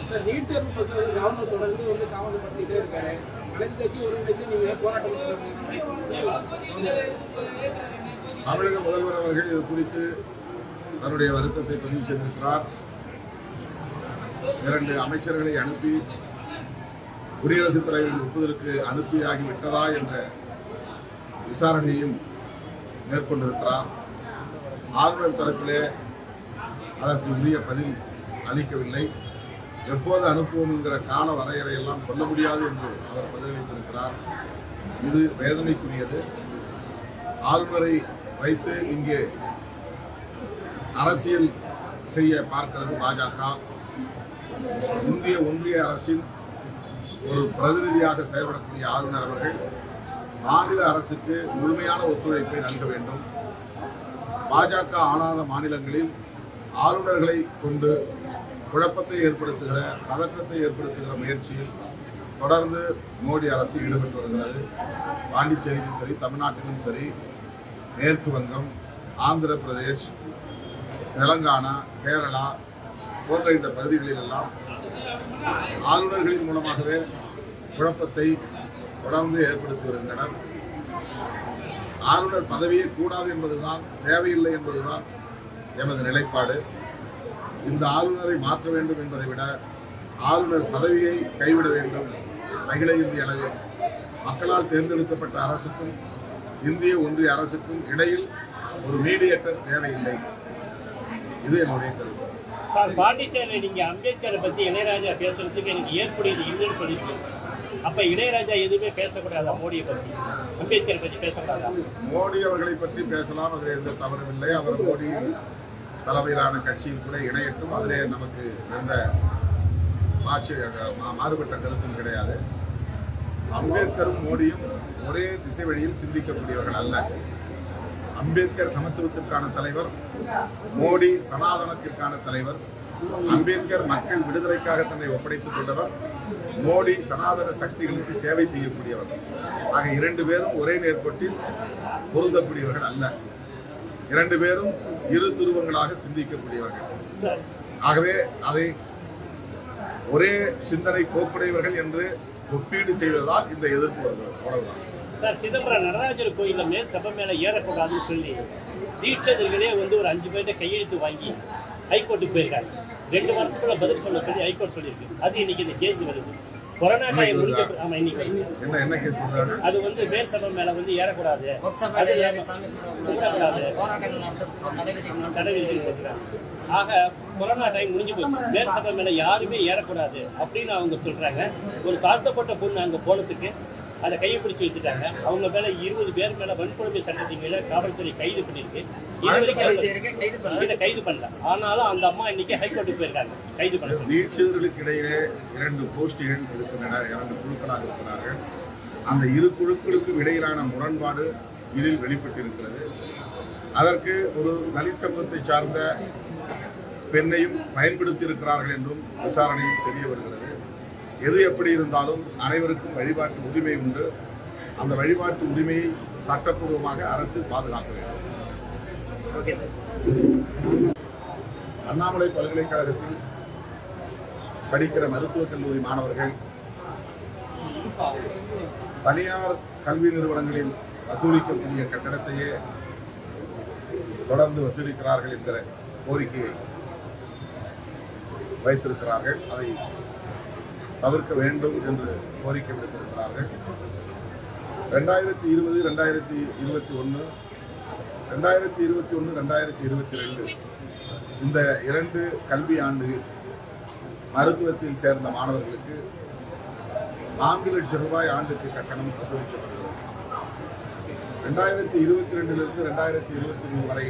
Sir NEET தேர்வு மசோதா governor தொடர்ந்து வந்து தாமதப்படுத்திட்டே இருக்காரு அனைத்து கட்சி ஒருங்கிணைத்து நீங்க போராட்டம் பண்ணுறீங்க தமிழக முதல்வர் அவர்கள் இது குறித்து தன்னுடைய வருத்தத்தை பதிவு செய்திருக்கிறார் இரண்டு அமைச்சர்களை அனுப்பி குடியரசுத் தலைவரின் ஒப்புதலுக்கு அனுப்பியாகிவிட்டதா என்ற விசாரணையும் மேற்கொண்டிருக்கிறார் ஆளுநர் தரப்பிலே அதற்கு உரிய பதில் அளிக்கவில்லை எப்போது அனுப்புவோம் என்கிற கால வரையறை எல்லாம் சொல்ல முடியாது என்று அவர் பதிலளித்திருக்கிறார் இது வேதனைக்குரியது ஆளுநரை வைத்து இங்கே அரசியல் செய்ய பார்க்கிறது பாஜக இந்திய ஒன்றிய அரசின் ஒரு பிரதிநிதியாக செயல்படக்கூடிய ஆளுநர் அவர்கள் மாநில அரசுக்கு முழுமையான ஒத்துழைப்பை நல்க வேண்டும் பாஜக ஆளாத மாநிலங்களில் ஆளுநர்களை கொண்டு குழப்பத்தை ஏற்படுத்துகிற பதற்றத்தை ஏற்படுத்துகிற முயற்சியில் தொடர்ந்து மோடி அரசு ஈடுபட்டு வருகிறது பாண்டிச்சேரியிலும் சரி தமிழ்நாட்டிலும் சரி மேற்கு வங்கம் ஆந்திர பிரதேஷ் தெலங்கானா கேரளா போன்ற இந்த பகுதிகளில் எல்லாம் ஆளுநர்களின் மூலமாகவே குழப்பத்தை தொடர்ந்து ஏற்படுத்தி வருகின்றனர் ஆளுநர் பதவியே கூடாது என்பதுதான் தேவையில்லை என்பதுதான் எமது நிலைப்பாடு இந்த ஆளுநரை மாற்ற வேண்டும் என்பதை விட ஆளுநர் பதவியை கைவிட வேண்டும் அகில இந்திய அளவில் மக்களால் தேர்ந்தெடுக்கப்பட்ட அரசுக்கும் இந்திய ஒன்றிய அரசுக்கும் இடையில் ஒரு மீடியேட்டர் தேவையில்லை இது என்னுடைய கருத்து சார் பாண்டிச்சேரியில் நீங்க அம்பேத்கரை பத்தி இளையராஜா பேசுறதுக்கு எனக்கு ஏற்புடையது இல்லைன்னு சொல்லியிருக்கீங்க அப்ப இளையராஜா எதுவுமே பேசக்கூடாதா மோடியை பத்தி அம்பேத்கரை பத்தி பேசக்கூடாதா மோடி அவர்களை பற்றி பேசலாம் அதில் எந்த தவறும் இல்லை அவர் மோடி தலைமையிலான கட்சியில் கூட இணையட்டும் அதிலே நமக்கு எந்த மாற்று மா- மாறுபட்ட கருத்தும் கிடையாது அம்பேத்கரும் மோடியும் ஒரே திசை வழியில் சிந்திக்கக்கூடியவர்கள் அல்ல அம்பேத்கர் சமத்துவத்திற்கான தலைவர் மோடி சனாதனத்திற்கான தலைவர் அம்பேத்கர் மக்கள் விடுதலைக்காக தன்னை ஒப்படைத்துக் கொண்டவர் மோடி சனாதன சக்திகளுக்கு சேவை செய்யக்கூடியவர் ஆக இரண்டு பேரும் ஒரே நேர்கோட்டில் பொருந்தக்கூடியவர்கள் அல்ல இரண்டு பேரும் இரு துருவங்களாக சிந்திக்கக்கூடியவர்கள் சார் ஆகவே அதை ஒரே சிந்தனை போக்குடையவர்கள் என்று ஒப்பீடு செய்ததால் இந்த எதிர்ப்பு வருகிறது அவ்வளவுதான் சார் சிதம்பரம் நடராஜர் கோயில்ல மேல் சபை மேல ஏறக்கூடாதுன்னு சொல்லி தீட்சதர்களே வந்து ஒரு அஞ்சு பேர்ட்ட கையெழுத்து வாங்கி ஹைகோர்ட்டுக்கு போயிருக்காங்க ரெண்டு வாரத்துக்குள்ள பதில் சொல்ல சொல்லி ஹைகோர்ட் சொல்லியிருக்கு அது இன்னைக்கு இந்த கேஸ் வருது கொரோனா டைம் முடிஞ்ச பிறகு- ஆமா இன்னைக்கு வருது. என்ன என்ன கேஸ் பண்றாங்க அது வந்து மேல் சபை மேல வந்து ஏறக்கூடாது லோக்சபால ஏறி சாமி கும்பிடக்கூடாது. போராட்டங்கள் நடத்த தடை விதிக்கணும். தடை விதிக்கிறாங்க ஆக கொரோனா டைம் முடிஞ்சு போச்சு மேல் சபை மேல யாருமே ஏறக்கூடாது அப்படின்னு அவங்க சொல்றாங்க ஒரு தாழ்த்தப்பட்ட பொண்ணு அங்க போனதுக்கு அதை கையை பிடிச்சி வச்சுட்டாங்க அவங்க மேல இருபது பேர் மேல வன்கொடுமை சட்டத்தின் மேல காவல்துறை கைது பண்ணிருக்கு இது வழக்கு வரைக்கும் பதிவு செய்யறதுக்கு கைது பண்ணல. இதை கைது பண்ணல ஆனாலும் அந்த அம்மா இன்னைக்கு ஹைகோர்ட்டுக்கு போயிருக்காங்க கைது பண்ண சொல்லி நீட்சிதர்களுக்கு இடையிலே இரண்டு கோஷ்டிகள் இருக்கின்றன இரண்டு குழுக்களாக இருக்கிறார்கள் அந்த இரு குழுக்களுக்கும் இடையிலான முரண்பாடு இதில் வெளிப்பட்டிருக்கிறது அதற்கு ஒரு தலித் சமூகத்தை சார்ந்த பெண்ணையும் பயன்படுத்தி இருக்கிறார்கள் என்றும் விசாரணையில் தெரிய வருகிறது எது எப்படி இருந்தாலும் அனைவருக்கும் வழிபாட்டு உரிமை உண்டு அந்த வழிபாட்டு உரிமையை சட்டப்பூர்வமாக அரசு பாதுகாக்க வேண்டும் ஓகே சார் அண்ணாமலை பல்கலைக்கழகத்தில் படிக்கிற மருத்துவக் கல்லூரி மாணவர்கள் தனியார் கல்வி நிறுவனங்களில் வசூலிக்கக்கூடிய கட்டணத்தையே தொடர்ந்து வசூலிக்கிறார்கள் என்கிற கோரிக்கையை வைத்திருக்கிறார்கள் அதை தவிர்க்க வேண்டும் என்று கோரிக்கை விடுத்திருக்கிறார்கள் ரெண்டாயிரத்தி இருபது ரெண்டாயிரத்தி இருபத்தி ஒன்று ரெண்டாயிரத்தி இருபத்தி ஒன்று ரெண்டாயிரத்தி இருபத்தி ரெண்டு இந்த இரண்டு கல்வி ஆண்டு மருத்துவத்தில் சேர்ந்த மாணவர்களுக்கு நான்கு லட்சம் ரூபாய் ஆண்டுக்கு கட்டணம் வசூலிக்கப்படுகிறது ரெண்டாயிரத்தி இருபத்தி ரெண்டிலிருந்து ரெண்டாயிரத்தி இருபத்தி மூணு வரை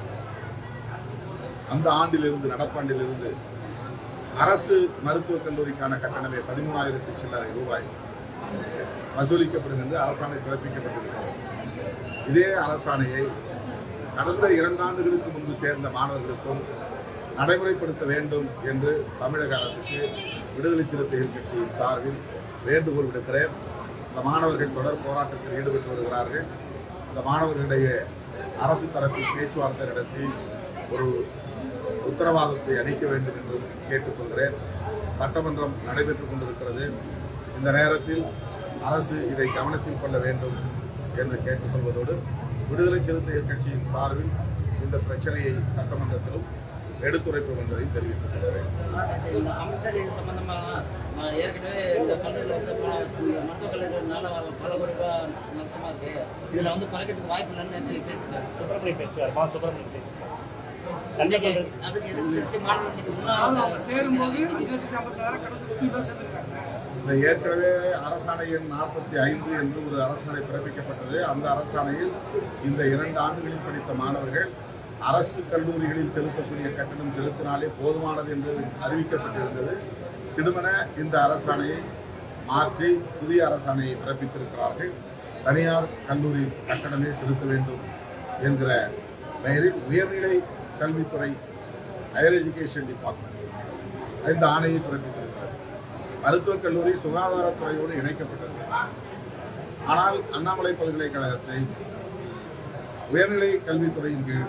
அந்த ஆண்டிலிருந்து நடப்பாண்டிலிருந்து அரசு மருத்துவக் கல்லூரிக்கான கட்டணமே பதிமூணாயிரத்தி சில்லறை ரூபாய் வசூலிக்கப்படும் என்று அரசாணை பிறப்பிக்கப்பட்டிருக்கிறது இதே அரசாணையை கடந்த இரண்டு ஆண்டுகளுக்கு முன்பு சேர்ந்த மாணவர்களுக்கும் நடைமுறைப்படுத்த வேண்டும் என்று தமிழக அரசுக்கு விடுதலை சிறுத்தைகள் கட்சியின் சார்பில் வேண்டுகோள் விடுக்கிறேன் இந்த மாணவர்கள் தொடர் போராட்டத்தில் ஈடுபட்டு வருகிறார்கள் இந்த மாணவர்களிடையே அரசு தரப்பில் பேச்சுவார்த்தை நடத்தி ஒரு உத்தரவாதத்தை அளிக்க வேண்டும் என்றும் கேட்டுக்கொள்கிறேன் சட்டமன்றம் நடைபெற்றுக் கொண்டிருக்கிறது இந்த நேரத்தில் அரசு இதை கவனத்தில் கொள்ள வேண்டும் என்று கேட்டுக்கொள்வதோடு விடுதலை சிறுத்தைகள் கட்சியின் சார்பில் இந்த பிரச்சனையை சட்டமன்றத்திலும் எடுத்துரைப்போம் என்பதை தெரிவித்துக் கொள்கிறேன் இந்த அமைச்சர் இது சம்பந்தமா நான் ஏற்கனவே இந்த கல்லூரியில் வந்து பல மருத்துவக் கல்லூரினால பல கோடி ரூபாய் நஷ்டமா இருக்கு இதுல வந்து குறைக்கிறதுக்கு வாய்ப்பு இல்லைன்னு நேத்து பேசிட்டாரு சுப்பிரமணியம் பேசுவார் மா சுப்பிரமணியம் பேசுவார் சண்டை இன்னைக்கு போடுறது அதுக்கு எதிர்த்து திருப்தி மாநிலம் இன்னைக்கு அவங்க முன்னாள் சேரும்போது அஞ்சு லட்சத்தி ஐம்பத்தாயிரம் கடந்து ஒப்பி தான் சேர்ந்துருக்காங்க இந்த ஏற்கனவே அரசாணை எண் நாற்பத்தி ஐந்து என்று ஒரு அரசாணை பிறப்பிக்கப்பட்டது அந்த அரசாணையில் இந்த இரண்டு ஆண்டுகளில் படித்த மாணவர்கள் அரசு கல்லூரிகளில் செலுத்தக்கூடிய கட்டணம் செலுத்தினாலே போதுமானது என்று அறிவிக்கப்பட்டிருந்தது திடுமென இந்த அரசாணையை மாற்றி புதிய அரசாணையை பிறப்பித்திருக்கிறார்கள் தனியார் கல்லூரி கட்டணமே செலுத்த வேண்டும் என்கிற பெயரில் உயர்நிலை கல்வித்துறை ஹையர் எஜுகேஷன் டிபார்ட்மெண்ட் இந்த ஆணையை பிறப்பித்திருக்கிறது மருத்துவக் கல்லூரி சுகாதாரத்துறையோடு இணைக்கப்பட்டது ஆனால் அண்ணாமலை பல்கலைக்கழகத்தை உயர்நிலை கல்வித்துறையின் கீழ்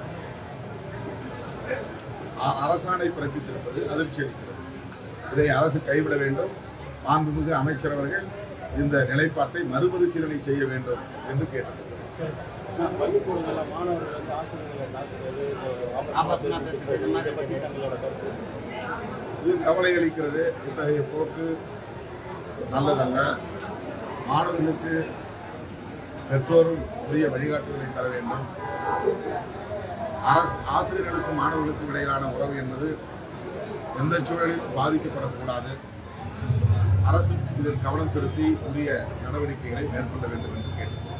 அ- அரசாணை பிறப்பித்திருப்பது அதிர்ச்சி அளிக்கிறது இதை அரசு கைவிட வேண்டும் மாண்புமிகு அமைச்சர் அவர்கள் இந்த நிலைப்பாட்டை மறுபரிசீலனை செய்ய வேண்டும் என்று கேட்டுக்கொள்கிறேன் பள்ளிக்கூடங்கள்ல மாணவர்கள் வந்து ஆசிரியர்களை தாக்குறது ஆபாசமா பேசுறது இது மாதிரி பற்றி தங்களோட கருத்து இது கவலை அளிக்கிறது இத்தகைய போக்கு நல்லதல்ல மாணவர்களுக்கு பெற்றோரும் உரிய வழிகாட்டுதலை தர வேண்டும் அரசு ஆசிரியர்களுக்கும் மாணவர்களுக்கும் இடையிலான உறவு என்பது எந்த சூழலிலும் பாதிக்கப்படக்கூடாது அரசு இதில் கவனம் செலுத்தி உரிய நடவடிக்கைகளை மேற்கொள்ள வேண்டும் என்று கேட்டுக்கொள்கிறேன்